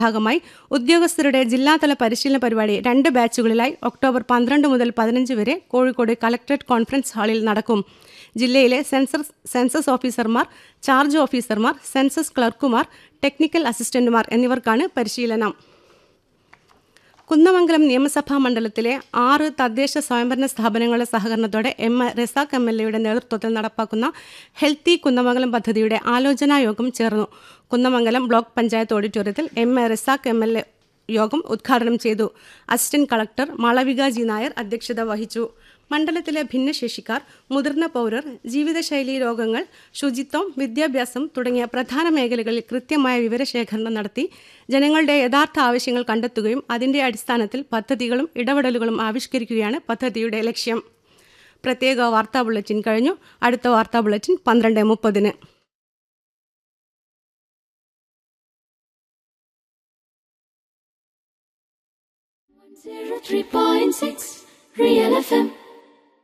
ഭാഗമായി ഉദ്യോഗസ്ഥരുടെ ജില്ലാതല പരിശീലന പരിപാടി രണ്ട് ബാച്ചുകളിലായി ഒക്ടോബർ പന്ത്രണ്ട് മുതൽ പതിനഞ്ച് വരെ കോഴിക്കോട് കലക്ടറേറ്റ് കോൺഫറൻസ് ഹാളിൽ നടക്കും ജില്ലയിലെ സെൻസസ് സെൻസസ് ഓഫീസർമാർ ചാർജ് ഓഫീസർമാർ സെൻസസ് ക്ലർക്കുമാർ ടെക്നിക്കൽ അസിസ്റ്റന്റുമാർ എന്നിവർക്കാണ് പരിശീലനം കുന്നമംഗലം നിയമസഭാ മണ്ഡലത്തിലെ ആറ് തദ്ദേശ സ്വയംഭരണ സ്ഥാപനങ്ങളുടെ സഹകരണത്തോടെ M A Razak M L എയുടെ നേതൃത്വത്തിൽ നടപ്പാക്കുന്ന ഹെൽത്തി കുന്നമംഗലം പദ്ധതിയുടെ ആലോചനാ യോഗം ചേർന്നു കുന്നമംഗലം ബ്ലോക്ക് പഞ്ചായത്ത് ഓഡിറ്റോറിയത്തിൽ M A Razak M L A യോഗം ഉദ്ഘാടനം ചെയ്തു assistant collector Malavika G Nair അധ്യക്ഷത വഹിച്ചു മണ്ഡലത്തിലെ ഭിന്നശേഷിക്കാർ മുതിർന്ന പൗരർ ജീവിതശൈലി രോഗങ്ങൾ ശുചിത്വം വിദ്യാഭ്യാസം തുടങ്ങിയ പ്രധാന മേഖലകളിൽ കൃത്യമായ വിവരശേഖരണം നടത്തി ജനങ്ങളുടെ യഥാർത്ഥ ആവശ്യങ്ങൾ കണ്ടെത്തുകയും അതിന്റെ അടിസ്ഥാനത്തിൽ പദ്ധതികളും ഇടപെടലുകളും ആവിഷ്കരിക്കുകയാണ് പദ്ധതിയുടെ ലക്ഷ്യം പ്രത്യേക വാർത്താ ബുള്ളറ്റിൻ കഴിഞ്ഞു അടുത്ത വാർത്താ ബുള്ളറ്റിൻ പന്ത്രണ്ട് മുപ്പതിന് Zero three point six Real FM